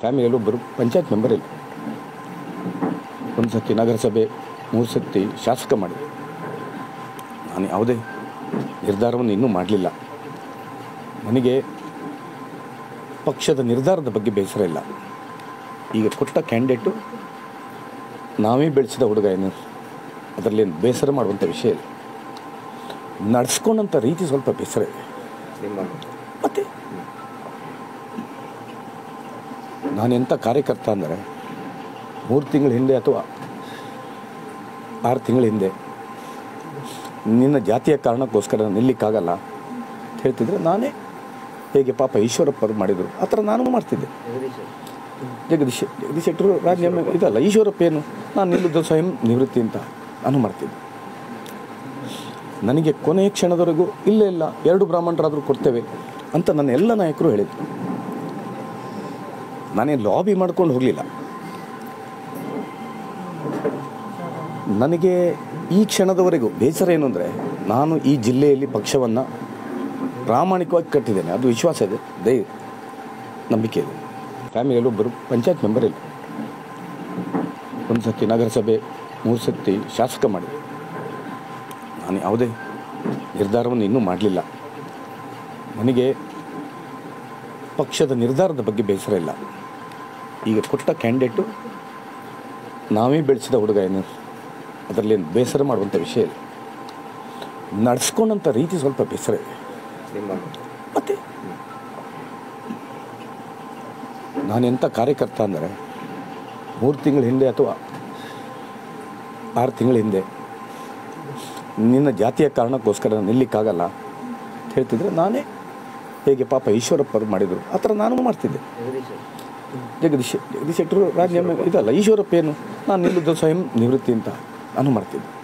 ಫ್ಯಾಮಿಲಿಯಲ್ಲಿ ಒಬ್ಬರು ಪಂಚಾಯತ್ ಮೆಂಬರ್ ಇಲ್ಲ ಒಂದು ಸತಿ ನಗರಸಭೆ ಮೂರು ಸತಿ ಶಾಸಕ ಮಾಡಿ ನಾನು ಯಾವುದೇ ನಿರ್ಧಾರವನ್ನು ಇನ್ನೂ ಮಾಡಲಿಲ್ಲ ನನಗೆ ಪಕ್ಷದ ನಿರ್ಧಾರದ ಬಗ್ಗೆ ಬೇಸರ ಇಲ್ಲ ಈಗ ಕೊಟ್ಟ ಕ್ಯಾಂಡಿಡೇಟು ನಾವೇ ಬೆಳೆಸಿದ ಹುಡುಗ ಏನು ಅದರಲ್ಲೇನು ಬೇಸರ ಮಾಡುವಂಥ ವಿಷಯ ಇಲ್ಲ ನಡೆಸ್ಕೊಂಡಂಥ ರೀತಿ ಸ್ವಲ್ಪ ಬೇಸರ ಇದೆ ನಿಮ್ಮ ಮತ್ತೆ ನಾನೆಂಥ ಕಾರ್ಯಕರ್ತ ಅಂದರೆ ಮೂರು ತಿಂಗಳ ಹಿಂದೆ ಅಥವಾ ಆರು ತಿಂಗಳ ಹಿಂದೆ ನಿನ್ನ ಜಾತಿಯ ಕಾರಣಕ್ಕೋಸ್ಕರ ನಿಲ್ಲಿಕ್ಕಾಗಲ್ಲ ಅಂತ ಹೇಳ್ತಿದ್ರೆ ನಾನೇ ಹೇಗೆ ಪಾಪ ಈಶ್ವರಪ್ಪರು ಮಾಡಿದರು ಆ ಥರ ನಾನು ಮಾಡ್ತಿದ್ದೆ ಜಗದೀಶ್ ಜಗದೀಶ್ ಶೆಟ್ಟರು ರಾಜೀನಾಮೆ ಇದಲ್ಲ ಈಶ್ವರಪ್ಪ ಏನು ನಾನು ನಿಲ್ಲುವುದು ಸ್ವಯಂ ನಿವೃತ್ತಿ ಅಂತ ನಾನು ಮಾಡ್ತಿದ್ದೆ ನನಗೆ ಕೊನೆಯ ಕ್ಷಣದವರೆಗೂ ಇಲ್ಲ ಇಲ್ಲ ಎರಡು ಬ್ರಾಹ್ಮಣರಾದರೂ ಕೊಡ್ತೇವೆ ಅಂತ ನನ್ನ ಎಲ್ಲ ನಾಯಕರು ಹೇಳಿದರು ನಾನೇನು ಲಾಬಿ ಮಾಡ್ಕೊಂಡು ಹೋಗಲಿಲ್ಲ ನನಗೆ ಈ ಕ್ಷಣದವರೆಗೂ ಬೇಸರ ಏನು ಅಂದರೆ ನಾನು ಈ ಜಿಲ್ಲೆಯಲ್ಲಿ ಪಕ್ಷವನ್ನು ಪ್ರಾಮಾಣಿಕವಾಗಿ ಕಟ್ಟಿದ್ದೇನೆ ಅದು ವಿಶ್ವಾಸ ಇದೆ ದಯ ನಂಬಿಕೆ ಇದೆ ಫ್ಯಾಮಿಲಿಯಲ್ಲಿ ಒಬ್ಬರು ಪಂಚಾಯತ್ ಮೆಂಬರ್ ಇಲ್ಲ ಒಂದು ಸತಿ ನಗರಸಭೆ ಮೂರು ಸತಿ ಶಾಸಕ ಮಾಡಿ ನಾನು ಯಾವುದೇ ನಿರ್ಧಾರವನ್ನು ಇನ್ನೂ ಮಾಡಲಿಲ್ಲ ನನಗೆ ಪಕ್ಷದ ನಿರ್ಧಾರದ ಬಗ್ಗೆ ಬೇಸರ ಇಲ್ಲ ಈಗ ಕೊಟ್ಟ ಕ್ಯಾಂಡಿಡೇಟು ನಾವೇ ಬೆಳೆಸಿದ ಹುಡುಗ ಏನು ಅದರಲ್ಲೇನು ಬೇಸರ ಮಾಡುವಂಥ ವಿಷಯ ಇಲ್ಲ ನಡೆಸ್ಕೊಂಡಂಥ ರೀತಿ ಸ್ವಲ್ಪ ಬೇಸರ ಇದೆ ನಿಮ್ಮ ಮತ್ತೆ ನಾನೆಂಥ ಕಾರ್ಯಕರ್ತ ಅಂದರೆ ಮೂರು ತಿಂಗಳ ಹಿಂದೆ ಅಥವಾ ಆರು ತಿಂಗಳ ಹಿಂದೆ ನಿನ್ನ ಜಾತಿಯ ಕಾರಣಕ್ಕೋಸ್ಕರ ನಿಲ್ಲಿಕ್ಕಾಗಲ್ಲ ಅಂತ ಹೇಳ್ತಿದ್ರೆ ನಾನೇ ಹೇಗೆ ಪಾಪ ಈಶ್ವರಪ್ಪರು ಮಾಡಿದರು ಆ ಥರ ನಾನು ಮಾಡ್ತಿದ್ದೆ ಜಗದೀಶ್ ಜಗದೀಶ್ ಶೆಟ್ಟರು ರಾಜೀನಾಮೆ ಇದಲ್ಲ ಈಶ್ವರಪ್ಪ ಏನು ನಾನು ನಿಲ್ಲುವುದು ಸ್ವಯಂ ನಿವೃತ್ತಿ ಅಂತ ನಾನು ಮಾಡ್ತಿದ್ದೆ